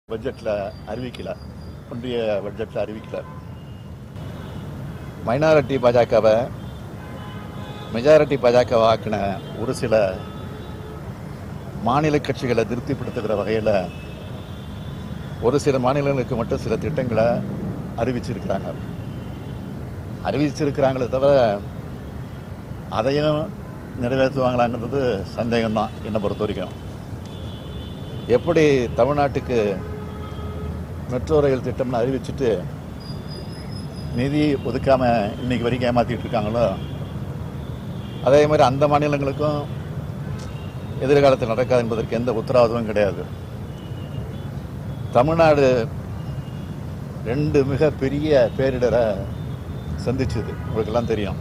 பட்ஜெட்டில் அறிவிக்கல ஒன்றிய பட்ஜெட்டில் அறிவிக்கல மைனாரிட்டி பாஜகவை மெஜாரிட்டி பாஜகவை ஆக்கின ஒரு சில மாநில கட்சிகளை திருப்திப்படுத்துகிற வகையில் ஒரு சில மாநிலங்களுக்கு மட்டும் சில திட்டங்களை அறிவிச்சிருக்கிறாங்க அறிவிச்சிருக்கிறாங்களே தவிர அதையும் நிறைவேற்றுவாங்களாங்கிறது சந்தேகம்தான் என்னை பொறுத்த வரைக்கும் எப்படி தமிழ்நாட்டுக்கு மெட்ரோ ரயில் திட்டம்னு அறிவிச்சிட்டு நிதி ஒதுக்காம இன்னைக்கு வரைக்கும் ஏமாத்திட்டு இருக்காங்களோ அதே மாதிரி அந்த மாநிலங்களுக்கும் எதிர்காலத்தில் நடக்காது என்பதற்கு எந்த உத்தரவாதமும் கிடையாது தமிழ்நாடு ரெண்டு மிக பெரிய பேரிடரை சந்திச்சது உங்களுக்கெல்லாம் தெரியும்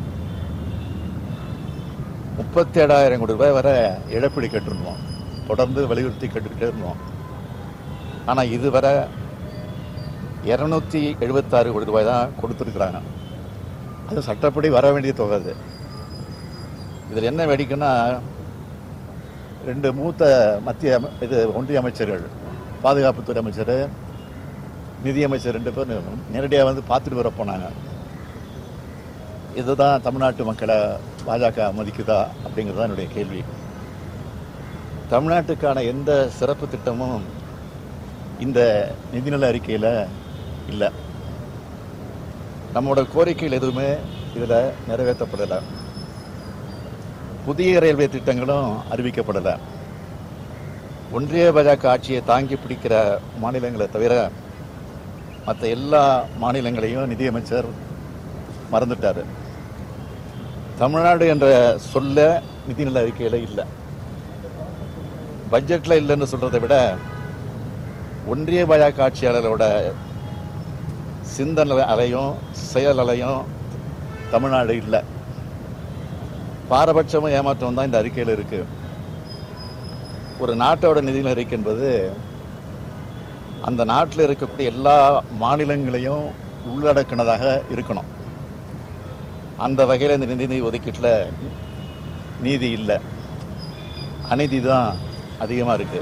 முப்பத்தி ஏழாயிரம் கோடி ரூபாய் வரை இழப்பீடு கேட்டிருந்தோம் தொடர்ந்து வலியுறுத்தி கேட்டுக்கிட்டே இருந்தோம் ஆனால் இதுவரை இரநூத்தி எழுபத்தாறு கோடி ரூபாய் தான் கொடுத்துருக்குறாங்க அது சட்டப்படி வர வேண்டிய தொகை அது இதில் என்ன வேடிக்கைன்னா ரெண்டு மூத்த மத்திய அம- இது ஒன்றிய அமைச்சர்கள் பாதுகாப்புத்துறை அமைச்சர் நிதியமைச்சர் ரெண்டு பேர் நேரடியாக வந்து பார்த்துட்டு வர போனாங்க இதுதான் தமிழ்நாட்டு மக்களை பாஜக மதிக்குதா அப்படிங்கிறது தான் என்னுடைய கேள்வி தமிழ்நாட்டுக்கான எந்த சிறப்பு திட்டமும் இந்த நிதிநிலை அறிக்கையில் இல்லை நம்மளோட கோரிக்கைகள் எதுவுமே இதில் நிறைவேற்றப்படலை புதிய ரயில்வே திட்டங்களும் அறிவிக்கப்படலை ஒன்றிய பாஜக ஆட்சியை தாங்கி பிடிக்கிற மாநிலங்களை தவிர மற்ற எல்லா மாநிலங்களையும் நிதியமைச்சர் மறந்துட்டாரு தமிழ்நாடு என்ற சொல்ல நிதிநிலை அறிக்கையில் இல்லை பட்ஜெட்டில் இல்லைன்னு சொல்றதை விட ஒன்றிய பாஜக ஆட்சியாளரோட சிந்தனை அலையும் செயல் அலையும் தமிழ்நாடு இல்லை பாரபட்சமும் ஏமாற்றம் தான் இந்த அறிக்கையில் இருக்கு ஒரு நாட்டோட நிதிநிலை அறிக்கை என்பது அந்த நாட்டில் இருக்கக்கூடிய எல்லா மாநிலங்களையும் உள்ளடக்கினதாக இருக்கணும் அந்த வகையில் இந்த நிதி ஒதுக்கீட்டில் நீதி இல்லை அநீதி தான் அதிகமாக இருக்கு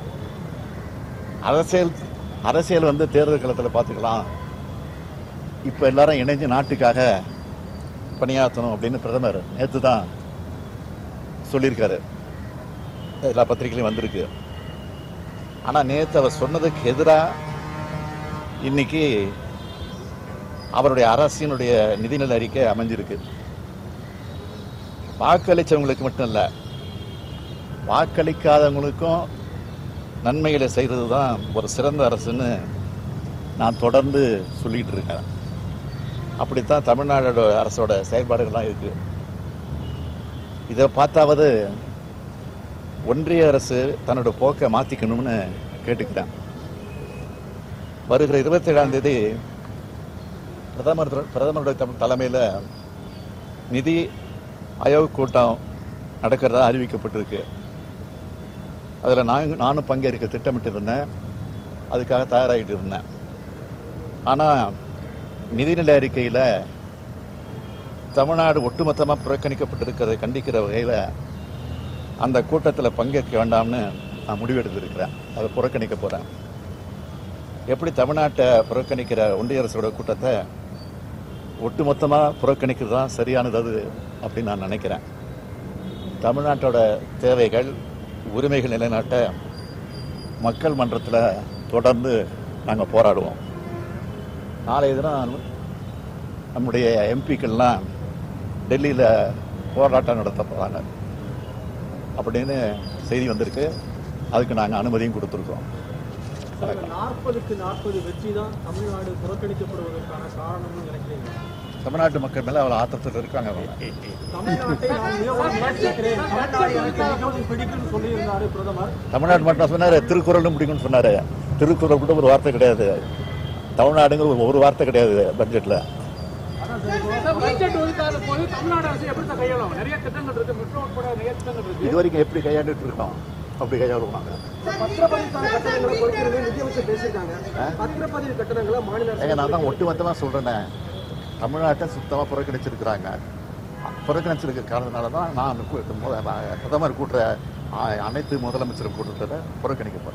அரசியல் அரசியல் வந்து தேர்தல் களத்தில் பார்த்துக்கலாம் இப்போ எல்லாரும் இணைஞ்சு நாட்டுக்காக பணியாற்றணும் அப்படின்னு பிரதமர் நேற்று தான் சொல்லியிருக்காரு எல்லா பத்திரிகையிலும் வந்திருக்கு ஆனால் நேற்று அவர் சொன்னதுக்கு எதிராக இன்னைக்கு அவருடைய அரசினுடைய நிதிநிலை அறிக்கை அமைஞ்சிருக்கு வாக்களிச்சவங்களுக்கு மட்டும் இல்லை வாக்களிக்காதவங்களுக்கும் நன்மைகளை செய்கிறது தான் ஒரு சிறந்த அரசுன்னு நான் தொடர்ந்து சொல்லிட்டு இருக்கேன் அப்படித்தான் தமிழ்நாடோட அரசோட செயல்பாடுகள்லாம் இருக்கு இதை பார்த்தாவது ஒன்றிய அரசு தன்னோட போக்கை மாற்றிக்கணும்னு கேட்டுக்கிறேன் வருகிற இருபத்தேழாம் தேதி பிரதமர் பிரதமருடைய தம்- தலைமையில நிதி ஆயோக் கூட்டம் நடக்கிறதா அறிவிக்கப்பட்டிருக்கு அதில் நான் நானும் பங்கேற்க திட்டமிட்டு இருந்தேன் அதுக்காக தயாராகிட்டு இருந்தேன் ஆனால் நிதிநிலை அறிக்கையில் தமிழ்நாடு ஒட்டுமொத்தமாக புறக்கணிக்கப்பட்டிருக்கிறதை கண்டிக்கிற வகையில் அந்த கூட்டத்தில் பங்கேற்க வேண்டாம்னு நான் முடிவெடுத்திருக்கிறேன் அதை புறக்கணிக்க போகிறேன் எப்படி தமிழ்நாட்டை புறக்கணிக்கிற ஒன்றிய அரசோட கூட்டத்தை ஒட்டுமொத்தமாக புறக்கணிக்கிறது தான் சரியானது அது அப்படின்னு நான் நினைக்கிறேன் தமிழ்நாட்டோட தேவைகள் உரிமைகள் நிலைநாட்ட மக்கள் மன்றத்தில் தொடர்ந்து நாங்கள் போராடுவோம் நாளைய தினம் நம்முடைய எம்பிக்கள்லாம் டெல்லியில் போராட்டம் நடத்த போகிறாங்க அப்படின்னு செய்தி வந்திருக்கு அதுக்கு நாங்கள் அனுமதியும் கொடுத்துருக்கோம் நாற்பதுக்கு நாற்பது வெற்றி தான் தமிழ்நாடு புறக்கணிக்கப்படுவதற்கான காரணம்னு நினைக்கிறீங்க தமிழ்நாட்டு மக்கள் மேலே அவ்வளோ ஆத்திரத்தில் இருக்காங்க அவங்க தமிழ்நாட்டை நான் மிகவும் நேசிக்கிறேன். தமிழ்நாடு எனக்கு மிகவும் பிடிக்கும்னு சொல்லியிருந்தாரு பிரதமர் தமிழ்நாடு மட்டும் சொன்னார் திருக்குறளும் பிடிக்கும்னு சொன்னார் திருக்குறள் கூட ஒரு வார்த்தை கிடையாது தமிழ்நாடுங்கிற ஒரு- ஒரு வார்த்தை கிடையாது பட்ஜெட்டில் பட்ஜெட் ஒதுக்காத போது தமிழ்நாடு அரசு எப்படி தான் கையாளும் நிறைய திட்டங்கள் இருக்கு மெட்ரோ உட்பட நிறைய திட்டங்கள் இருக்கு இது வரைக்கும் எப்படி கையாண்டுட்டு இருக்கோம் அப்படி கையாளுவோம் நாங்கள் பத்திரப்பதிவுக்கான கட்டணங்களை குறைக்கிறது நிதியமைச்சர் பேசியிருக்காங்க பத்திரப்பதிவு கட்டணங்களை மாநில ஏங்க நான் தான் ஒட்டுமொத்தமாக சொல்கிறேனே தமிழ்நாட்டை சுத்தமாக புறக்கணிச்சிருக்கிறாங்க புறக்கணிச்சிருக்க காரணத்தினால தான் நான் கு- மு- பிரதமர் கூட்டுற அ- அனைத்து முதலமைச்சர் கூட்டத்தில் புறக்கணிக்க போகிறேன்